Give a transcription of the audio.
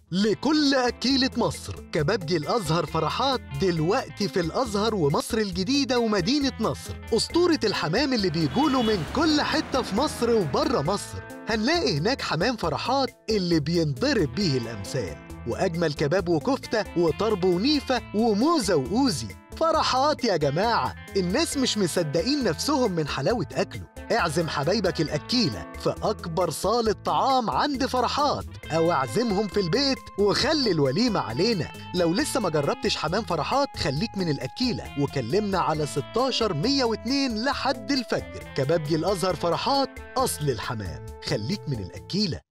لكل أكيلة مصر كبابجي الأزهر فرحات دلوقتي في الأزهر ومصر الجديدة ومدينة نصر أسطورة الحمام اللي بيجوله من كل حتة في مصر وبره مصر هنلاقي هناك حمام فرحات اللي بينضرب بيه الأمثال وأجمل كباب وكفتة وطرب ونيفة وموزة وأوزي فرحات يا جماعة الناس مش مصدقين نفسهم من حلاوة أكله اعزم حبايبك الأكيلة في أكبر صالة طعام عند فرحات أو اعزمهم في البيت وخلي الوليمة علينا لو لسه ما جربتش حمام فرحات خليك من الأكيلة وكلمنا على 16 102 لحد الفجر كبابجي الأزهر فرحات أصل الحمام خليك من الأكيلة